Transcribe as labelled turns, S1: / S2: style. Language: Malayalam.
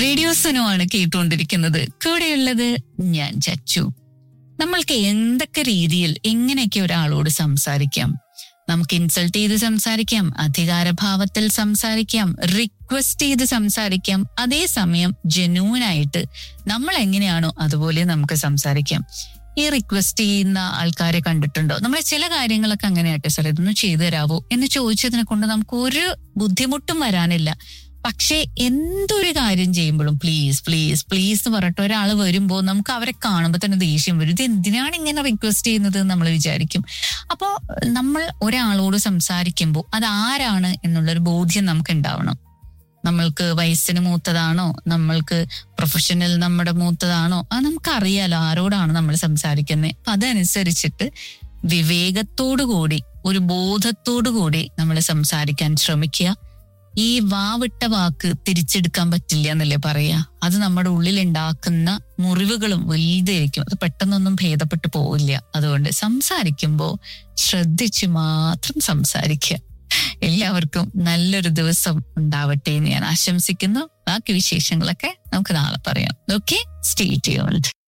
S1: റേഡിയോ സുനമാണ് കേട്ടുകൊണ്ടിരിക്കുന്നത് കൂടെയുള്ളത് ഞാൻ ചച്ചു നമ്മൾക്ക് എന്തൊക്കെ രീതിയിൽ എങ്ങനെയൊക്കെ ഒരാളോട് സംസാരിക്കാം നമുക്ക് ഇൻസൾട്ട് ചെയ്ത് സംസാരിക്കാം അധികാരഭാവത്തിൽ സംസാരിക്കാം റിക്വസ്റ്റ് ചെയ്ത് സംസാരിക്കാം അതേസമയം ജെന്യൂൻ ആയിട്ട് നമ്മൾ എങ്ങനെയാണോ അതുപോലെ നമുക്ക് സംസാരിക്കാം ഈ റിക്വസ്റ്റ് ചെയ്യുന്ന ആൾക്കാരെ കണ്ടിട്ടുണ്ടോ നമ്മൾ ചില കാര്യങ്ങളൊക്കെ അങ്ങനെയാട്ടെ സാർ ഇതൊന്നും ചെയ്തു തരാവോ എന്ന് ചോദിച്ചതിനെ കൊണ്ട് നമുക്ക് ഒരു ബുദ്ധിമുട്ടും വരാനില്ല പക്ഷേ എന്തൊരു കാര്യം ചെയ്യുമ്പോഴും പ്ലീസ് പ്ലീസ് പ്ലീസ് എന്ന് പറഞ്ഞിട്ട് ഒരാൾ വരുമ്പോൾ നമുക്ക് അവരെ കാണുമ്പോൾ തന്നെ ദേഷ്യം വരും ഇത് എന്തിനാണ് ഇങ്ങനെ റിക്വസ്റ്റ് ചെയ്യുന്നത് എന്ന് നമ്മൾ വിചാരിക്കും അപ്പോൾ നമ്മൾ ഒരാളോട് സംസാരിക്കുമ്പോൾ അത് ആരാണ് എന്നുള്ളൊരു ബോധ്യം നമുക്ക് ഉണ്ടാവണം നമ്മൾക്ക് വയസ്സിന് മൂത്തതാണോ നമ്മൾക്ക് പ്രൊഫഷണൽ നമ്മുടെ മൂത്തതാണോ അത് നമുക്കറിയാലോ ആരോടാണ് നമ്മൾ സംസാരിക്കുന്നത് അപ്പൊ അതനുസരിച്ചിട്ട് വിവേകത്തോടു കൂടി ഒരു ബോധത്തോടു കൂടി നമ്മൾ സംസാരിക്കാൻ ശ്രമിക്കുക ഈ വാവിട്ട വാക്ക് തിരിച്ചെടുക്കാൻ പറ്റില്ല എന്നല്ലേ പറയാ അത് നമ്മുടെ ഉള്ളിൽ ഉണ്ടാക്കുന്ന മുറിവുകളും വലുതായിരിക്കും അത് പെട്ടെന്നൊന്നും ഭേദപ്പെട്ടു പോവില്ല അതുകൊണ്ട് സംസാരിക്കുമ്പോൾ ശ്രദ്ധിച്ചു മാത്രം സംസാരിക്കുക എല്ലാവർക്കും നല്ലൊരു ദിവസം ഉണ്ടാവട്ടെ എന്ന് ഞാൻ ആശംസിക്കുന്നു ബാക്കി വിശേഷങ്ങളൊക്കെ നമുക്ക് നാളെ പറയാം ഓക്കെ സ്റ്റേ ട്യൂൺഡ്